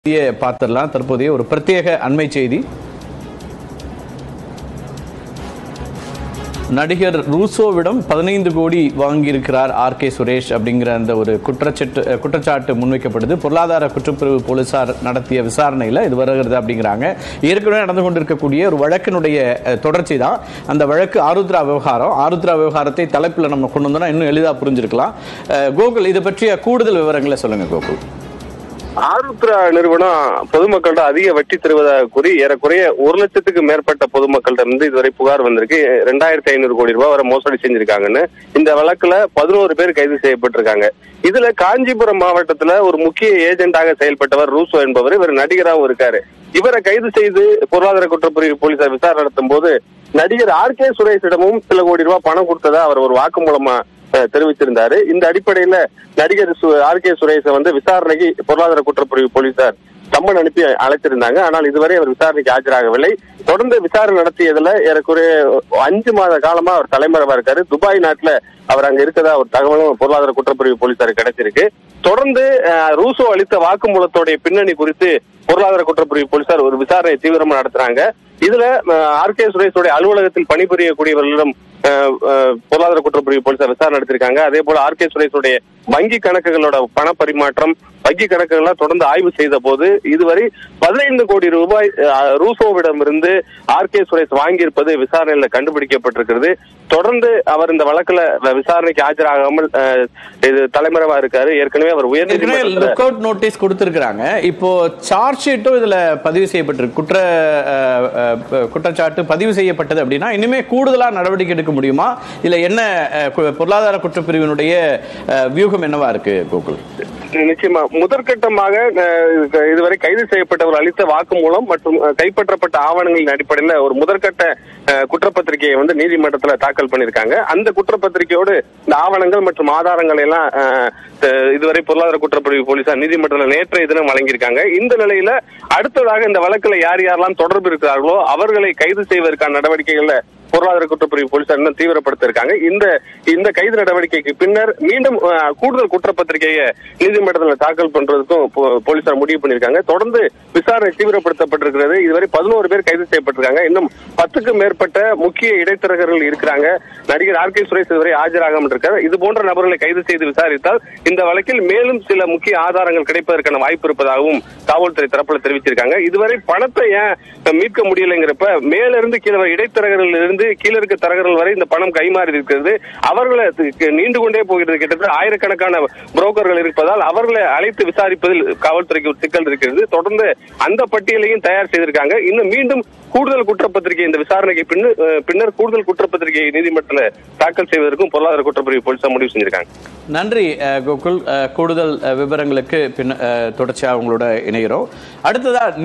செய்தியை பார்த்துடலாம் தற்போதைய ஒரு பிரத்யேக அண்மை செய்தி நடிகர் ரூசோவிடம் பதினைந்து கோடி வாங்கியிருக்கிறார் ஆர் கே சுரேஷ் அப்படிங்கிற அந்த ஒரு குற்றச்சாட்டு அஹ், குற்றச்சாட்டு முன்வைக்கப்படுது பொருளாதார குற்றப்பிரிவு போலீசார் நடத்திய விசாரணையில் இது வருகிறது அப்படிங்கிறாங்க ஏற்கனவே நடந்து கொண்டிருக்கக்கூடிய ஒரு வழக்கினுடைய அஹ், தொடர்ச்சி தான் அந்த வழக்கு ஆருத்ரா விவகாரம் ஆருத்ரா விவகாரத்தை தலைப்பில் நம்ம கொண்டு வந்தோம்னா இன்னும் எளிதாக புரிஞ்சிருக்கலாம் அஹ், கோகுல் இது பற்றிய கூடுதல் விவரங்களை சொல்லுங்க கோகுல் ஆருத்ரா நிறுவனம் பொதுமக்கள்கிட்ட அதிக வட்டி தருவதாக கூறி ஏறக்குறைய ஒரு லட்சத்துக்கு மேற்பட்ட பொதுமக்கள்கிட்ட இருந்து இதுவரை புகார் வந்திருக்கு ரெண்டாயிரத்தி ஐநூறு கோடி ரூபாய் வரை மோசடி செஞ்சிருக்காங்கன்னு இந்த வழக்குல பதினோரு பேர் கைது செய்யப்பட்டிருக்காங்க இதுல காஞ்சிபுரம் மாவட்டத்துல ஒரு முக்கிய ஏஜென்டாக செயல்பட்டவர் ரூசோ என்பவர் இவர் நடிகராகவும் இருக்காரு இவரை கைது செய்து பொருளாதார குற்றப்பிரிவு போலீசார் விசாரணை நடத்தும் போது நடிகர் ஆர் கே சுரேஷிடமும் சில கோடி ரூபாய் பணம் கொடுத்ததா அவர் ஒரு வாக்குமூலமா அஹ், தெரிவிச்சிருந்தாரு இந்த அடிப்படையில நடிகர் ஆர் கே சுரேஷை வந்து விசாரணைக்கு பொருளாதார குற்றப்பிரிவு போலீசார் சம்மன் அனுப்பி அழைச்சிருந்தாங்க ஆனால் இதுவரை அவர் விசாரணைக்கு ஆஜராகவில்லை தொடர்ந்து விசாரணை நடத்தியதுல ஏறக்குறைய அஞ்சு மாத காலமா அவர் தலைமறைவா இருக்காரு துபாய் நாட்டுல அவர் அங்க இருக்கதா ஒரு தகவலும் பொருளாதார குற்றப்பிரிவு போலீசாருக்கு கிடைச்சிருக்கு தொடர்ந்து அஹ், ரூசோ அளித்த வாக்குமூலத்தோடைய பின்னணி குறித்து பொருளாதார குற்றப்பிரிவு போலீசார் ஒரு விசாரணை தீவிரமா நடத்துறாங்க இதுல ஆர் கே சுரேஷோடைய அலுவலகத்தில் பணிபுரியக்கூடியவர்களிடம் அஹ், அஹ், பொருளாதார குற்றப்பிரிவு போலீசார் விசாரணை நடத்திருக்காங்க அதே போல ஆர் கே சுரேஷுடைய வங்கி கணக்குகளோட பண பரிமாற்றம் வங்கி கணக்குகளை தொடர்ந்து ஆய்வு செய்த போது இதுவரை பதினைந்து கோடி ரூபாய் அஹ், ரூசோவிடம் இருந்து ஆர் கே சுரேஷ் வாங்கியிருப்பது விசாரணையில கண்டுபிடிக்கப்பட்டிருக்கிறது தொடர்ந்து அவர் இந்த வழக்குல விசாரணைக்கு ஆஜராகாமல் அஹ், இது தலைமறைவா இருக்காரு ஏற்கனவே அவர் ஏற்கனவே உயர்நீதிமன்றத்துல லுக் அவுட் நோட்டீஸ் கொடுத்திருக்கிறாங்க இப்போ சார்ஜ் ஷீட்டும் இதுல பதிவு செய்யப்பட்டிருக்கு குற்ற அஹ், அஹ், குற்றச்சாட்டு பதிவு செய்யப்பட்டது அப்படின்னா இனிமே கூடுதலா நடவடிக்கை எடுக்க முடியுமா இல்ல என்ன அஹ், கு- பொருளாதார குற்றப்பிரிவினுடைய அஹ், வியூகம் என்னவா இருக்கு கோகுல் நிச்சயமா முதற்கட்டமாக அஹ், இதுவரை கைது செய்யப்பட்டவர் அளித்த வாக்குமூலம் மற்றும் அஹ், கைப்பற்றப்பட்ட ஆவணங்களின் அடிப்படையில் ஒரு முதற்கட்ட அஹ், குற்றப்பத்திரிகையை வந்து நீதிமன்றத்துல தாக்கல் பண்ணிருக்காங்க அந்த குற்றப்பத்திரிகையோடு இந்த ஆவணங்கள் மற்றும் ஆதாரங்களை எல்லாம் அஹ், அஹ், இதுவரை பொருளாதார குற்றப்பிரிவு போலீசார் நீதிமன்றத்தில் நேற்றைய தினம் வழங்கியிருக்காங்க இந்த நிலையில அடுத்ததாக இந்த வழக்குல யார் யாரெல்லாம் தொடர்பு இருக்கிறார்களோ அவர்களை கைது செய்வதற்கான நடவடிக்கைகள்ல பொருளாதார குற்றப்பிரிவு போலீசார் இன்னும் தீவிரப்படுத்திருக்காங்க இந்த இந்த கைது நடவடிக்கைக்கு பின்னர் மீண்டும் அஹ், கூடுதல் குற்றப்பத்திரிகையை நீதிமன்றத்தில் தாக்கல் பண்றதுக்கும் போ- போலீசார் முடிவு பண்ணிருக்காங்க தொடர்ந்து விசாரணை தீவிரப்படுத்தப்பட்டிருக்கிறது இதுவரை பதினோரு பேர் கைது செய்யப்பட்டிருக்காங்க இன்னும் பத்துக்கும் மேற்பட்ட முக்கிய இடைத்தரகர்கள் இருக்கிறாங்க நடிகர் ஆர் கே சுரேஷ் இதுவரை ஆஜராகாமல் இருக்கார் இது போன்ற நபர்களை கைது செய்து விசாரித்தால் இந்த வழக்கில் மேலும் சில முக்கிய ஆதாரங்கள் கிடைப்பதற்கான வாய்ப்பு இருப்பதாகவும் காவல்துறை தரப்புல தெரிவிச்சிருக்காங்க இதுவரை பணத்தை ஏன் மீட்க முடியலைங்கிறப்ப மேல இருந்து கீழே வரை இடைத்தரகர்கள் இருந்து கீழே இருக்க தரகர்கள் வரை இந்த பணம் கைமாறி இருக்கிறது அவர்களை அதுக்கு நீண்டு கொண்டே போகிறது கிட்டத்தட்ட ஆயிரக்கணக்கான புரோக்கர்கள் இருப்பதால் அவர்களை அழைத்து விசாரிப்பதில் காவல்துறைக்கு ஒரு சிக்கல் இருக்கிறது தொடர்ந்து அந்த பட்டியலையும் தயார் செய்திருக்காங்க இன்னும் மீண்டும் கூடுதல் குற்றப்பத்திரிகை இந்த விசாரணைக்கு பின்னர் அஹ், பின்னர் கூடுதல் குற்றப்பத்திரிகை நீதிமன்றத்தில் தாக்கல் செய்வதற்கும் பொருளாதார குற்றப்பிரிவு போலீசார் முடிவு செஞ்சிருக்காங்க நன்றி அஹ், கோகுல் அஹ், கூடுதல் அஹ், விவரங்களுக்கு பின் அஹ், தொடர்ச்சியா உங்களோட இணைகிறோம் அடுத்ததா